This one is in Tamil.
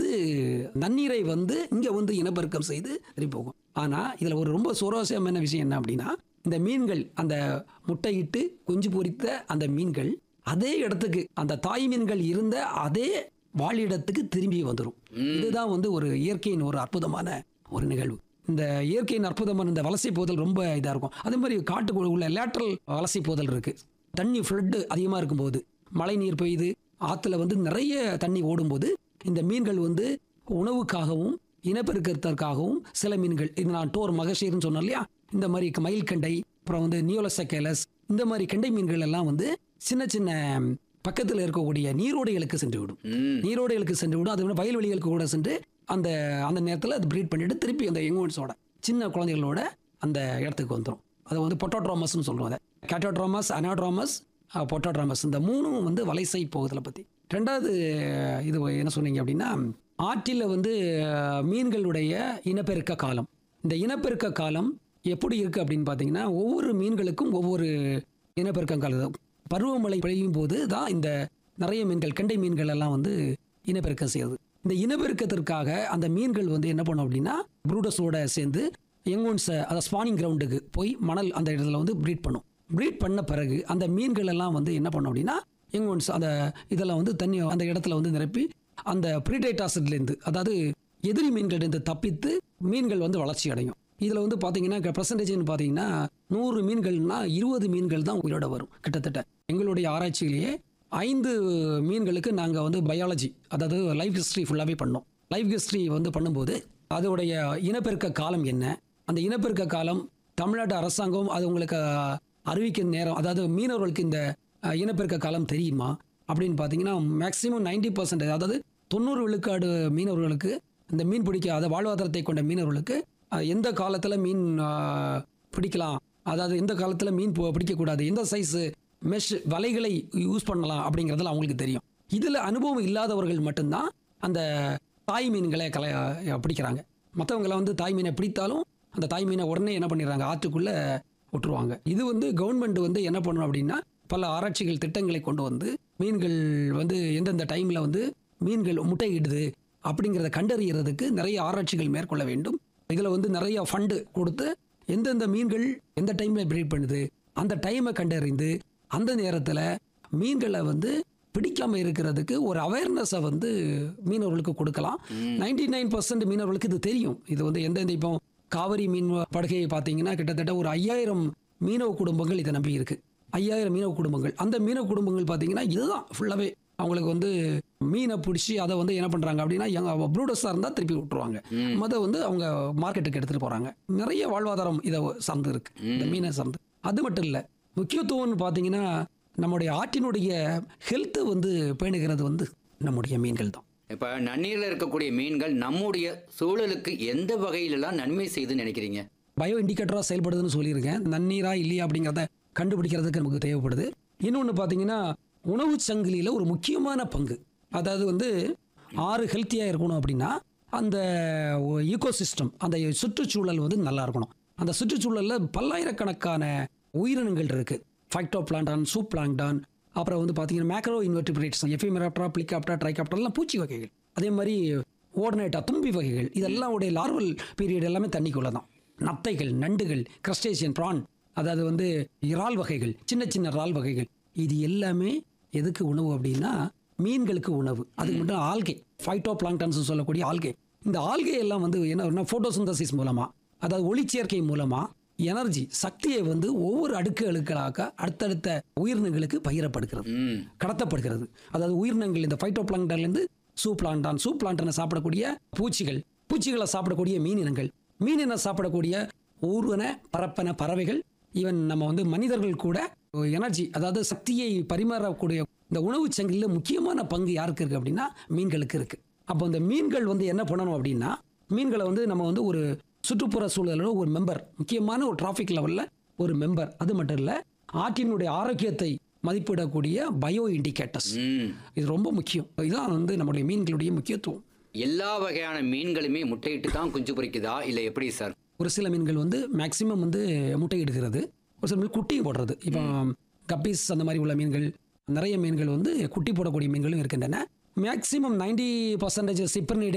நன்னீரை வந்து இங்க வந்து இனப்பெருக்கம் செய்து திருப்பி போகும் ஆனா இதுல ஒரு ரொம்ப சுவாரஸ்யமான விஷயம் என்ன அப்படின்னா இந்த மீன்கள் அந்த முட்டையிட்டு குஞ்சு பொரித்த அந்த மீன்கள் அதே இடத்துக்கு அந்த தாய் மீன்கள் இருந்த அதே வாழிடத்துக்கு திரும்பி வந்துடும் இதுதான் வந்து ஒரு இயற்கையின் ஒரு அற்புதமான ஒரு நிகழ்வு இந்த இயற்கையின் அற்புதமான இந்த வலசை போதல் ரொம்ப இதா இருக்கும் அதே மாதிரி காட்டுக்குள்ள உள்ள லேட்டரல் வலசை போதல் இருக்கு தண்ணி ஃப்ளட்டு அதிகமா இருக்கும்போது மழை நீர் பெய்யுது ஆத்துல வந்து நிறைய தண்ணி ஓடும்போது இந்த மீன்கள் வந்து உணவுக்காகவும் இனப்பெருக்கத்திற்காகவும் சில மீன்கள் இது நான் டோர் மகஷீர்னு சொன்னேன் இல்லையா இந்த மாதிரி மயில் கண்டை அப்புறம் வந்து நியோலசக்கேலஸ் இந்த மாதிரி கெண்டை மீன்கள் எல்லாம் வந்து சின்ன சின்ன பக்கத்தில் இருக்கக்கூடிய நீரோடைகளுக்கு சென்று விடும் ம் நீரோடைகளுக்கு சென்று விடும் அது விட வயல்வெளிகளுக்கு கூட சென்று அந்த அந்த நேரத்தில் அது ப்ரீட் பண்ணிட்டு திருப்பி அந்த எங்கோன்ஸோட சின்ன குழந்தைகளோட அந்த இடத்துக்கு வந்துடும் அது வந்து பொட்டோட்ராமஸ்னு சொல்லுவோம் அதை கேட்டோட்ராமஸ் அனாட்ராமஸ் பொட்டோட்ராமஸ் இந்த மூணும் வந்து வலைசை போகுதலை பற்றி ரெண்டாவது இது என்ன சொன்னீங்க அப்படின்னா ஆற்றில் வந்து அஹ், மீன்களுடைய இனப்பெருக்க காலம் இந்த இனப்பெருக்க காலம் எப்படி இருக்கு அப்படின்னு பார்த்தீங்கன்னா ஒவ்வொரு மீன்களுக்கும் ஒவ்வொரு இனப்பெருக்க காலம் பருவமழை பெய்யும் போது தான் இந்த நிறைய மீன்கள் கெண்டை மீன்கள் எல்லாம் வந்து இனப்பெருக்கம் செய்யுது இந்த இனப்பெருக்கத்திற்காக அந்த மீன்கள் வந்து என்ன பண்ணும் அப்படின்னா ப்ரூடஸோட சேர்ந்து எங்கோன்ஸை அதை ஸ்பானிங் கிரவுண்டுக்கு போய் மணல் அந்த இடத்துல வந்து ப்ரீட் பண்ணும் ப்ரீட் பண்ண பிறகு அந்த மீன்கள் எல்லாம் வந்து என்ன பண்ணும் அப்படின்னா எங்கோன்ஸ் அந்த இதெல்லாம் வந்து தண்ணி அந்த இடத்துல வந்து நிரப்பி அந்த ப்ரீடேட்டாஸ்லேருந்து அதாவது எதிரி மீன்களிலிருந்து தப்பித்து மீன்கள் வந்து வளர்ச்சி அடையும் இதில் வந்து பார்த்தீங்கன்னா பர்சன்டேஜ்னு பார்த்தீங்கன்னா நூறு மீன்கள்னா இருபது மீன்கள் தான் உயிரோட வரும் கிட்டத்தட்ட எங்களுடைய ஆராய்ச்சியிலேயே ஐந்து மீன்களுக்கு நாங்கள் வந்து பயாலஜி அதாவது லைஃப் ஹிஸ்ட்ரி ஃபுல்லாகவே பண்ணோம் லைஃப் ஹிஸ்ட்ரி வந்து பண்ணும்போது அதோடைய இனப்பெருக்க காலம் என்ன அந்த இனப்பெருக்க காலம் தமிழ்நாடு அரசாங்கம் அது உங்களுக்கு அறிவிக்கிற நேரம் அதாவது மீனவர்களுக்கு இந்த அஹ், இனப்பெருக்க காலம் தெரியுமா அப்படின்னு பார்த்தீங்கன்னா மேக்ஸிமம் நைன்டி பர்சன்டேஜ் அதாவது தொண்ணூறு விழுக்காடு மீனவர்களுக்கு இந்த மீன் பிடிக்க அதை வாழ்வாதாரத்தை கொண்ட மீனவர்களுக்கு அஹ், எந்த காலத்தில் மீன் அஹ், பிடிக்கலாம் அதாவது எந்த காலத்தில் மீன் பு- பிடிக்கக்கூடாது எந்த சைஸ் மெஷ் வலைகளை யூஸ் பண்ணலாம் அப்படிங்கிறதுல அவங்களுக்கு தெரியும் இதில் அனுபவம் இல்லாதவர்கள் மட்டும்தான் அந்த தாய் மீன்களை கலை அஹ், பிடிக்கிறாங்க மற்றவங்களை வந்து தாய் மீனை பிடித்தாலும் அந்த தாய் மீனை உடனே என்ன பண்ணிடுறாங்க ஆற்றுக்குள்ளே விட்டுருவாங்க இது வந்து கவர்மெண்ட் வந்து என்ன பண்ணணும் அப்படின்னா பல ஆராய்ச்சிகள் திட்டங்களை கொண்டு வந்து மீன்கள் வந்து எந்தெந்த டைமில் வந்து மீன்கள் முட்டையிடுது அப்படிங்கிறத கண்டறியறதுக்கு நிறைய ஆராய்ச்சிகள் மேற்கொள்ள வேண்டும் இதில் வந்து நிறைய ஃபண்டு கொடுத்து எந்தெந்த மீன்கள் எந்த டைமில் பிரீட் பண்ணுது அந்த டைமை கண்டறிந்து அந்த நேரத்தில் மீன்களை வந்து பிடிக்காம இருக்கிறதுக்கு ஒரு அவேர்னஸை வந்து மீனவர்களுக்கு கொடுக்கலாம் நைன்டி நைன் பர்சன்ட் மீனவர்களுக்கு இது தெரியும் இது வந்து எந்தெந்த இப்போ காவிரி மீன் படுகையை பார்த்தீங்கன்னா கிட்டத்தட்ட ஒரு ஐயாயிரம் மீனவ குடும்பங்கள் இதை நம்பி இருக்கு ஐயாயிரம் மீனவ குடும்பங்கள் அந்த மீனவ குடும்பங்கள் பார்த்தீங்கன்னா இதுதான் ஃபுல்லாகவே அவங்களுக்கு வந்து மீனை பிடிச்சி அதை வந்து என்ன பண்ணுறாங்க அப்படின்னா எங்க ப்ரூடஸாக இருந்தால் திருப்பி விட்டுருவாங்க மற்ற வந்து அவங்க மார்க்கெட்டுக்கு எடுத்துகிட்டு போகிறாங்க நிறைய வாழ்வாதாரம் இதை சார்ந்து இருக்கு இந்த மீனை சார்ந்து அது மட்டும் இல்லை முக்கியத்துவம்னு பார்த்தீங்கன்னா நம்முடைய ஆற்றினுடைய ஹெல்த்தை வந்து பேணுகிறது வந்து நம்முடைய மீன்கள் தான் இப்ப நன்னீர்ல இருக்கக்கூடிய மீன்கள் நம்முடைய சூழலுக்கு எந்த வகையிலெல்லாம் நன்மை செய்யுதுன்னு நினைக்கிறீங்க பயோ இண்டிகேட்டராக செயல்படுதுன்னு சொல்லியிருக்கேன் நன்னீரா இல்லையா அப்படிங்கிறத கண்டுபிடிக்கிறதுக்கு நமக்கு தேவைப்படுது இன்னொன்று பார்த்தீங்கன்னா உணவு சங்கிலியில் ஒரு முக்கியமான பங்கு அதாவது வந்து ஆறு ஹெல்த்தியாக இருக்கணும் அப்படின்னா அந்த ஈகோசிஸ்டம் அந்த சுற்றுச்சூழல் வந்து நல்லா இருக்கணும் அந்த சுற்றுச்சூழலில் பல்லாயிரக்கணக்கான உயிரினங்கள் இருக்கு ஃபைட்டோ பிளான்டான் சூப் பிளாங்டான் அப்புறம் வந்து பார்த்தீங்கன்னா மேக்ரோ இன்வெர்டிபிரேட்ஸ் எஃபிமெராப்டரா பிளிகாப்டா ட்ரைகாப்டர்லாம் பூச்சி வகைகள் அதே மாதிரி ஓடனேட்டா தும்பி வகைகள் இதெல்லாம் உடைய லார்வல் பீரியட் எல்லாமே தண்ணிக்குள்ள தான் நத்தைகள் நண்டுகள் கிரஸ்டேஷியன் ப்ரான் அதாவது வந்து இறால் வகைகள் சின்ன சின்ன இறால் வகைகள் இது எல்லாமே எதுக்கு உணவு அப்படின்னா மீன்களுக்கு உணவு அதுக்கு மட்டும் ஆல்கே ஃபைட்டோ பிளாங்டன்ஸ் சொல்லக்கூடிய ஆல்கே இந்த ஆல்கே எல்லாம் வந்து என்ன ஃபோட்டோசிந்தசிஸ் மூலமா அதாவது ஒளிச்சேர்க்கை மூலமா எனர்ஜி சக்தியை வந்து ஒவ்வொரு அடுக்கு அடுக்களாக அடுத்தடுத்த உயிரினங்களுக்கு பகிரப்படுகிறது ம் கடத்தப்படுகிறது அதாவது உயிரினங்கள் இந்த ஃபைட்டோ பிளாங்டன்லேருந்து சூ பிளான்டான் சூ பிளான்டனை சாப்பிடக்கூடிய பூச்சிகள் பூச்சிகளை சாப்பிடக்கூடிய மீனினங்கள் மீனினை சாப்பிடக்கூடிய ஊர்வன பரப்பன பறவைகள் ஈவன் நம்ம வந்து மனிதர்கள் கூட எனர்ஜி அதாவது சக்தியை பரிமாறக்கூடிய இந்த உணவுச் சங்கிலியில் முக்கியமான பங்கு யாருக்கு இருக்கு அப்படின்னா மீன்களுக்கு இருக்கு அப்போ இந்த மீன்கள் வந்து என்ன பண்ணணும் அப்படின்னா மீன்களை வந்து நம்ம வந்து ஒரு சுற்றுப்புற சூழலோட ஒரு மெம்பர் முக்கியமான ஒரு டிராஃபிக் லெவலில் ஒரு மெம்பர் அது மட்டும் இல்லை ஆற்றினுடைய ஆரோக்கியத்தை மதிப்பிடக்கூடிய பயோ இண்டிகேட்டர்ஸ் ம் இது ரொம்ப முக்கியம் இதுதான் வந்து நம்முடைய மீன்களுடைய முக்கியத்துவம் எல்லா வகையான மீன்களுமே முட்டையிட்டு தான் குஞ்சு பொரிக்குதா இல்லை எப்படி சார் ஒரு சில மீன்கள் வந்து மேக்சிமம் வந்து முட்டையிடுகிறது ஒரு சில மீன் குட்டியும் போடுறது இப்போ கப்பீஸ் அந்த மாதிரி உள்ள மீன்கள் நிறைய மீன்கள் வந்து குட்டி போடக்கூடிய மீன்களும் இருக்கின்றன மேக்சிமம் நைன்டி பர்சன்டேஜ் சிப்பர்னிடே